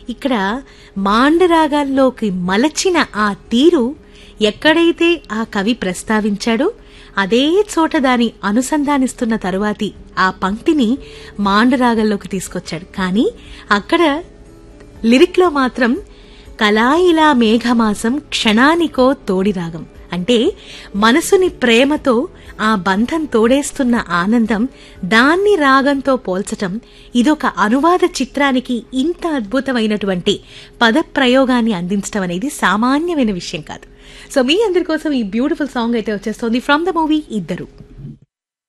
ఇక్కడ మాండరాగాల్లోకి మలచిన ఆ తీరు ఎక్కడైతే ఆ కవి ప్రస్తావించాడో అదే చోట దాని అనుసంధానిస్తున్న తరువాతి ఆ పంక్తిని మాండరాగంలోకి తీసుకొచ్చాడు కానీ అక్కడ లిరిక్లో మాత్రం కలాయిలా మేఘమాసం క్షణానికో తోడిరాగం అంటే మనసుని ప్రేమతో ఆ బంధం తోడేస్తున్న ఆనందం దాన్ని రాగంతో పోల్చటం ఇదొక అనువాద చిత్రానికి ఇంత అద్భుతమైనటువంటి పదప్రయోగాన్ని అందించడం అనేది సామాన్యమైన విషయం కాదు సో మీ అందరి కోసం ఈ బ్యూటిఫుల్ సాంగ్ అయితే వచ్చేస్తోంది ఫ్రమ్ ద మూవీ ఇద్దరు